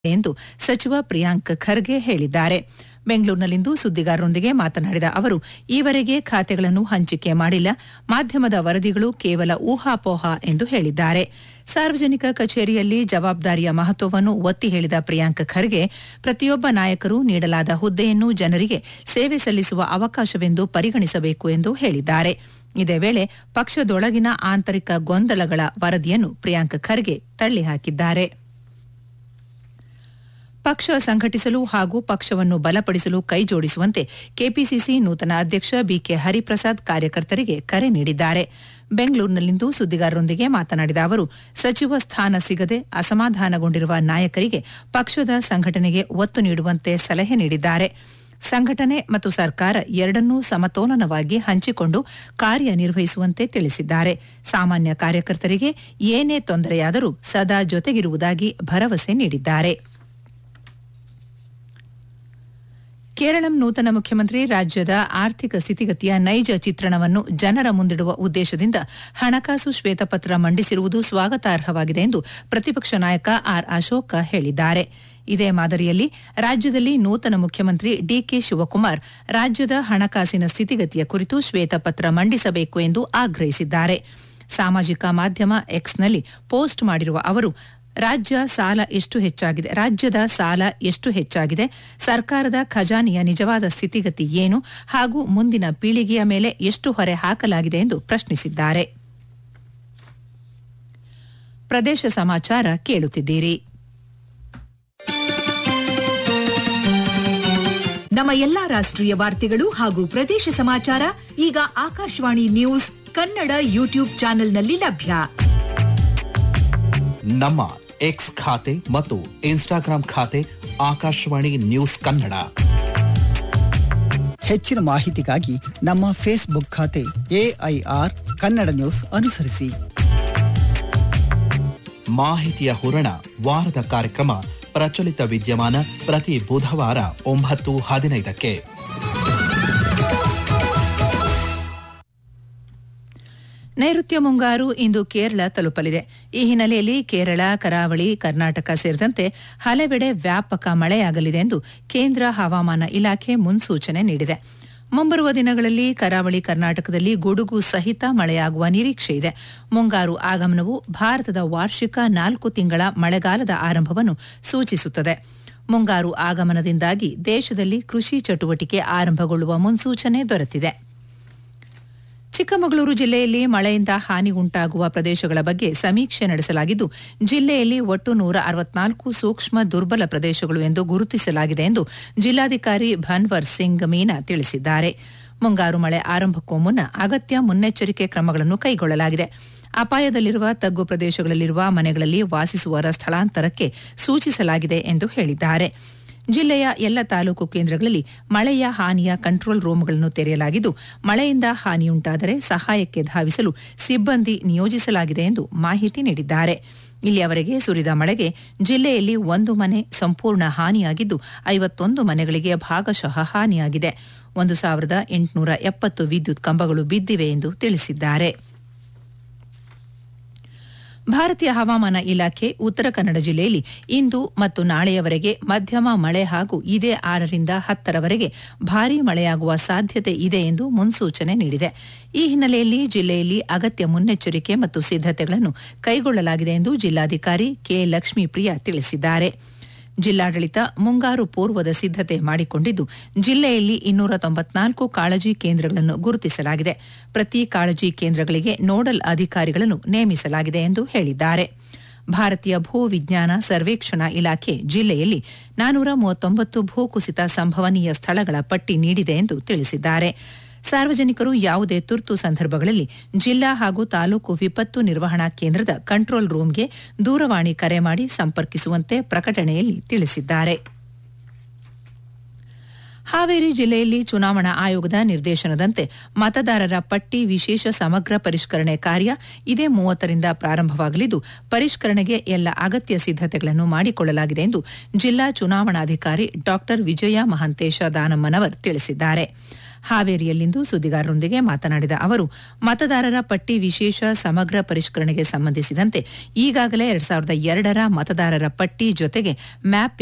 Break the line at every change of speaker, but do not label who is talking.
ಎಂದು ಸಚಿವ ಪ್ರಿಯಾಂಕ್ ಖರ್ಗೆ ಹೇಳಿದ್ದಾರೆ ಬೆಂಗಳೂರಿನಲ್ಲಿಂದು ಸುದ್ದಿಗಾರರೊಂದಿಗೆ ಮಾತನಾಡಿದ ಅವರು ಈವರೆಗೆ ಖಾತೆಗಳನ್ನು ಹಂಚಿಕೆ ಮಾಡಿಲ್ಲ ಮಾಧ್ಯಮದ ವರದಿಗಳು ಕೇವಲ ಊಹಾಪೋಹ ಎಂದು ಹೇಳಿದ್ದಾರೆ ಸಾರ್ವಜನಿಕ ಕಚೇರಿಯಲ್ಲಿ ಜವಾಬ್ದಾರಿಯ ಮಹತ್ವವನ್ನು ಒತ್ತಿ ಹೇಳಿದ ಪ್ರಿಯಾಂಕ್ ಖರ್ಗೆ ಪ್ರತಿಯೊಬ್ಬ ನಾಯಕರು ನೀಡಲಾದ ಹುದ್ದೆಯನ್ನು ಜನರಿಗೆ ಸೇವೆ ಸಲ್ಲಿಸುವ ಅವಕಾಶವೆಂದು ಪರಿಗಣಿಸಬೇಕು ಎಂದು ಹೇಳಿದ್ದಾರೆ ಇದೇ ವೇಳೆ ಪಕ್ಷದೊಳಗಿನ ಆಂತರಿಕ ಗೊಂದಲಗಳ ವರದಿಯನ್ನು ಪ್ರಿಯಾಂಕ್ ಖರ್ಗೆ ತಳ್ಳಿಹಾಕಿದ್ದಾರೆ ಪಕ್ಷ ಸಂಘಟಿಸಲು ಹಾಗೂ ಪಕ್ಷವನ್ನು ಬಲಪಡಿಸಲು ಕೈಜೋಡಿಸುವಂತೆ ಕೆಪಿಸಿಸಿ ನೂತನ ಅಧ್ಯಕ್ಷ ಬಿಕೆ ಹರಿಪ್ರಸಾದ್ ಕಾರ್ಯಕರ್ತರಿಗೆ ಕರೆ ನೀಡಿದ್ದಾರೆ ಬೆಂಗಳೂರಿನಲ್ಲಿಂದು ಸುದ್ದಿಗಾರರೊಂದಿಗೆ ಮಾತನಾಡಿದ ಅವರು ಸಚಿವ ಸ್ಥಾನ ಸಿಗದೆ ಅಸಮಾಧಾನಗೊಂಡಿರುವ ನಾಯಕರಿಗೆ ಪಕ್ಷದ ಸಂಘಟನೆಗೆ ಒತ್ತು ನೀಡುವಂತೆ ಸಲಹೆ ನೀಡಿದ್ದಾರೆ ಸಂಘಟನೆ ಮತ್ತು ಸರ್ಕಾರ ಎರಡನ್ನೂ ಸಮತೋಲನವಾಗಿ ಹಂಚಿಕೊಂಡು ಕಾರ್ಯನಿರ್ವಹಿಸುವಂತೆ ತಿಳಿಸಿದ್ದಾರೆ ಸಾಮಾನ್ಯ ಕಾರ್ಯಕರ್ತರಿಗೆ ಏನೇ ತೊಂದರೆಯಾದರೂ ಸದಾ ಜೊತೆಗಿರುವುದಾಗಿ ಭರವಸೆ ನೀಡಿದ್ದಾರೆ ಕೇರಳಂ ನೂತನ ಮುಖ್ಯಮಂತ್ರಿ ರಾಜ್ಯದ ಆರ್ಥಿಕ ಸ್ಥಿತಿಗತಿಯ ನೈಜ ಚಿತ್ರಣವನ್ನು ಜನರ ಮುಂದಿಡುವ ಉದ್ದೇಶದಿಂದ ಹಣಕಾಸು ಶ್ವೇತಪತ್ರ ಮಂಡಿಸಿರುವುದು ಸ್ವಾಗತಾರ್ಹವಾಗಿದೆ ಎಂದು ಪ್ರತಿಪಕ್ಷ ನಾಯಕ ಆರ್ ಅಶೋಕ ಹೇಳಿದ್ದಾರೆ ಇದೇ ಮಾದರಿಯಲ್ಲಿ ರಾಜ್ಯದಲ್ಲಿ ನೂತನ ಮುಖ್ಯಮಂತ್ರಿ ಡಿಕೆ ಶಿವಕುಮಾರ್ ರಾಜ್ಯದ ಹಣಕಾಸಿನ ಸ್ಥಿತಿಗತಿಯ ಕುರಿತು ಶ್ವೇತಪತ್ರ ಮಂಡಿಸಬೇಕು ಎಂದು ಆಗ್ರಹಿಸಿದ್ದಾರೆ ಸಾಮಾಜಿಕ ಮಾಧ್ಯಮ ಎಕ್ಸ್ನಲ್ಲಿ ಪೋಸ್ಟ್ ಮಾಡಿರುವ ಅವರು ರಾಜ್ಯ ಸಾಲ ಎಷ್ಟು ಹೆಚ್ಚಾಗಿದೆ ರಾಜ್ಯದ ಸಾಲ ಎಷ್ಟು ಹೆಚ್ಚಾಗಿದೆ ಸರ್ಕಾರದ ಖಜಾನೆಯ ನಿಜವಾದ ಸ್ಥಿತಿಗತಿ ಏನು ಹಾಗೂ ಮುಂದಿನ ಪೀಳಿಗೆಯ ಮೇಲೆ ಎಷ್ಟು ಹೊರೆ ಹಾಕಲಾಗಿದೆ ಎಂದು ಪ್ರಶ್ನಿಸಿದ್ದಾರೆ ಪ್ರದೇಶ ಸಮಾಚಾರ ಕೇಳುತ್ತಿದ್ದೀರಿ
ನಮ್ಮ ಎಲ್ಲಾ ರಾಷ್ಟ್ರೀಯ ವಾರ್ತೆಗಳು ಹಾಗೂ ಪ್ರದೇಶ ಸಮಾಚಾರ ಈಗ ಆಕಾಶವಾಣಿ ನ್ಯೂಸ್ ಕನ್ನಡ ಯೂಟ್ಯೂಬ್ ಚಾನೆಲ್ನಲ್ಲಿ ಲಭ್ಯ
ನಮ್ಮ ಎಕ್ಸ್ ಖಾತೆ ಮತ್ತು ಇನ್ಸ್ಟಾಗ್ರಾಂ ಖಾತೆ ಆಕಾಶವಾಣಿ ನ್ಯೂಸ್ ಕನ್ನಡ
ಹೆಚ್ಚಿನ ಮಾಹಿತಿಗಾಗಿ ನಮ್ಮ ಫೇಸ್ಬುಕ್ ಖಾತೆ ಎಐಆರ್ ಕನ್ನಡ ನ್ಯೂಸ್ ಅನುಸರಿಸಿ
ಮಾಹಿತಿಯ ಹೂರಣ ವಾರದ ಕಾರ್ಯಕ್ರಮ ಪ್ರಚಲಿತ ವಿದ್ಯಮಾನ ಪ್ರತಿ ಬುಧವಾರ ಒಂಬತ್ತು ಹದಿನೈದಕ್ಕೆ
ನೈಋತ್ಯ ಮುಂಗಾರು ಇಂದು ಕೇರಳ ತಲುಪಲಿದೆ ಈ ಹಿನ್ನೆಲೆಯಲ್ಲಿ ಕೇರಳ ಕರಾವಳಿ ಕರ್ನಾಟಕ ಸೇರಿದಂತೆ ಹಲವೆಡೆ ವ್ಯಾಪಕ ಮಳೆಯಾಗಲಿದೆ ಎಂದು ಕೇಂದ್ರ ಹವಾಮಾನ ಇಲಾಖೆ ಮುನ್ಸೂಚನೆ ನೀಡಿದೆ ಮುಂಬರುವ ದಿನಗಳಲ್ಲಿ ಕರಾವಳಿ ಕರ್ನಾಟಕದಲ್ಲಿ ಗುಡುಗು ಸಹಿತ ಮಳೆಯಾಗುವ ನಿರೀಕ್ಷೆ ಇದೆ ಮುಂಗಾರು ಆಗಮನವು ಭಾರತದ ವಾರ್ಷಿಕ ನಾಲ್ಕು ತಿಂಗಳ ಮಳೆಗಾಲದ ಆರಂಭವನ್ನು ಸೂಚಿಸುತ್ತದೆ ಮುಂಗಾರು ಆಗಮನದಿಂದಾಗಿ ದೇಶದಲ್ಲಿ ಕೃಷಿ ಚಟುವಟಿಕೆ ಆರಂಭಗೊಳ್ಳುವ ಮುನ್ಸೂಚನೆ ದೊರೆತಿದೆ ಚಿಕ್ಕಮಗಳೂರು ಜಿಲ್ಲೆಯಲ್ಲಿ ಮಳೆಯಿಂದ ಹಾನಿ ಉಂಟಾಗುವ ಪ್ರದೇಶಗಳ ಬಗ್ಗೆ ಸಮೀಕ್ಷೆ ನಡೆಸಲಾಗಿದ್ದು ಜಿಲ್ಲೆಯಲ್ಲಿ ಒಟ್ಟು ನೂರ ಅರವತ್ನಾಲ್ಕು ಸೂಕ್ಷ್ಮ ದುರ್ಬಲ ಪ್ರದೇಶಗಳು ಎಂದು ಗುರುತಿಸಲಾಗಿದೆ ಎಂದು ಜಿಲ್ಲಾಧಿಕಾರಿ ಭನ್ವರ್ ಸಿಂಗ್ ಮೀನಾ ತಿಳಿಸಿದ್ದಾರೆ ಮುಂಗಾರು ಮಳೆ ಆರಂಭಕ್ಕೂ ಮುನ್ನ ಅಗತ್ಯ ಮುನ್ನೆಚ್ಚರಿಕೆ ಕ್ರಮಗಳನ್ನು ಕೈಗೊಳ್ಳಲಾಗಿದೆ ಅಪಾಯದಲ್ಲಿರುವ ತಗ್ಗು ಪ್ರದೇಶಗಳಲ್ಲಿರುವ ಮನೆಗಳಲ್ಲಿ ವಾಸಿಸುವವರ ಸ್ಥಳಾಂತರಕ್ಕೆ ಸೂಚಿಸಲಾಗಿದೆ ಎಂದು ಹೇಳಿದ್ದಾರೆ ಜಿಲ್ಲೆಯ ಎಲ್ಲ ತಾಲೂಕು ಕೇಂದ್ರಗಳಲ್ಲಿ ಮಳೆಯ ಹಾನಿಯ ಕಂಟ್ರೋಲ್ ರೂಮ್ಗಳನ್ನು ತೆರೆಯಲಾಗಿದ್ದು ಮಳೆಯಿಂದ ಹಾನಿಯುಂಟಾದರೆ ಸಹಾಯಕ್ಕೆ ಧಾವಿಸಲು ಸಿಬ್ಬಂದಿ ನಿಯೋಜಿಸಲಾಗಿದೆ ಎಂದು ಮಾಹಿತಿ ನೀಡಿದ್ದಾರೆ ಇಲ್ಲಿಯವರೆಗೆ ಸುರಿದ ಮಳೆಗೆ ಜಿಲ್ಲೆಯಲ್ಲಿ ಒಂದು ಮನೆ ಸಂಪೂರ್ಣ ಹಾನಿಯಾಗಿದ್ದು ಐವತ್ತೊಂದು ಮನೆಗಳಿಗೆ ಭಾಗಶಃ ಹಾನಿಯಾಗಿದೆ ಒಂದು ಸಾವಿರದ ಎಂಟುನೂರ ಎಪ್ಪತ್ತು ವಿದ್ಯುತ್ ಕಂಬಗಳು ಬಿದ್ದಿವೆ ಎಂದು ತಿಳಿಸಿದ್ದಾರೆ ಭಾರತೀಯ ಹವಾಮಾನ ಇಲಾಖೆ ಉತ್ತರ ಕನ್ನಡ ಜಿಲ್ಲೆಯಲ್ಲಿ ಇಂದು ಮತ್ತು ನಾಳೆಯವರೆಗೆ ಮಧ್ಯಮ ಮಳೆ ಹಾಗೂ ಇದೇ ಆರರಿಂದ ಹತ್ತರವರೆಗೆ ಭಾರೀ ಮಳೆಯಾಗುವ ಸಾಧ್ಯತೆ ಇದೆ ಎಂದು ಮುನ್ಸೂಚನೆ ನೀಡಿದೆ ಈ ಹಿನ್ನೆಲೆಯಲ್ಲಿ ಜಿಲ್ಲೆಯಲ್ಲಿ ಅಗತ್ಯ ಮುನ್ನೆಚ್ಚರಿಕೆ ಮತ್ತು ಸಿದ್ದತೆಗಳನ್ನು ಕೈಗೊಳ್ಳಲಾಗಿದೆ ಎಂದು ಜಿಲ್ಲಾಧಿಕಾರಿ ಕೆ ಲಕ್ಷ್ಮೀಪ್ರಿಯ ತಿಳಿಸಿದ್ದಾರೆ ಜಿಲ್ಲಾಡಳಿತ ಮುಂಗಾರು ಪೂರ್ವದ ಸಿದ್ದತೆ ಮಾಡಿಕೊಂಡಿದ್ದು ಜಿಲ್ಲೆಯಲ್ಲಿ ಇನ್ನೂರ ತೊಂಬತ್ನಾಲ್ಕು ಕಾಳಜಿ ಕೇಂದ್ರಗಳನ್ನು ಗುರುತಿಸಲಾಗಿದೆ ಪ್ರತಿ ಕಾಳಜಿ ಕೇಂದ್ರಗಳಿಗೆ ನೋಡಲ್ ಅಧಿಕಾರಿಗಳನ್ನು ನೇಮಿಸಲಾಗಿದೆ ಎಂದು ಹೇಳಿದ್ದಾರೆ ಭಾರತೀಯ ಭೂ ವಿಜ್ಞಾನ ಸರ್ವೇಕ್ಷಣಾ ಇಲಾಖೆ ಜಿಲ್ಲೆಯಲ್ಲಿ ನಾನೂರ ಮೂವತ್ತೊಂಬತ್ತು ಭೂಕುಸಿತ ಸಂಭವನೀಯ ಸ್ಥಳಗಳ ಪಟ್ಟಿ ನೀಡಿದೆ ಎಂದು ತಿಳಿಸಿದ್ದಾರೆ ಸಾರ್ವಜನಿಕರು ಯಾವುದೇ ತುರ್ತು ಸಂದರ್ಭಗಳಲ್ಲಿ ಜಿಲ್ಲಾ ಹಾಗೂ ತಾಲೂಕು ವಿಪತ್ತು ನಿರ್ವಹಣಾ ಕೇಂದ್ರದ ಕಂಟ್ರೋಲ್ ರೂಂಗೆ ದೂರವಾಣಿ ಕರೆ ಮಾಡಿ ಸಂಪರ್ಕಿಸುವಂತೆ ಪ್ರಕಟಣೆಯಲ್ಲಿ ತಿಳಿಸಿದ್ದಾರೆ ಹಾವೇರಿ ಜಿಲ್ಲೆಯಲ್ಲಿ ಚುನಾವಣಾ ಆಯೋಗದ ನಿರ್ದೇಶನದಂತೆ ಮತದಾರರ ಪಟ್ಟಿ ವಿಶೇಷ ಸಮಗ್ರ ಪರಿಷ್ಕರಣೆ ಕಾರ್ಯ ಇದೇ ಮೂವತ್ತರಿಂದ ಪ್ರಾರಂಭವಾಗಲಿದ್ದು ಪರಿಷ್ಕರಣೆಗೆ ಎಲ್ಲ ಅಗತ್ಯ ಸಿದ್ದತೆಗಳನ್ನು ಮಾಡಿಕೊಳ್ಳಲಾಗಿದೆ ಎಂದು ಜಿಲ್ಲಾ ಚುನಾವಣಾಧಿಕಾರಿ ಡಾ ವಿಜಯ ಮಹಾಂತೇಶ ದಾನಮ್ಮನವರ್ ತಿಳಿಸಿದ್ದಾರೆ ಹಾವೇರಿಯಲ್ಲಿಂದು ಸುದ್ದಿಗಾರರೊಂದಿಗೆ ಮಾತನಾಡಿದ ಅವರು ಮತದಾರರ ಪಟ್ಟಿ ವಿಶೇಷ ಸಮಗ್ರ ಪರಿಷ್ಕರಣೆಗೆ ಸಂಬಂಧಿಸಿದಂತೆ ಈಗಾಗಲೇ ಎರಡ್ ಸಾವಿರದ ಎರಡರ ಮತದಾರರ ಪಟ್ಟಿ ಜೊತೆಗೆ ಮ್ಯಾಪ್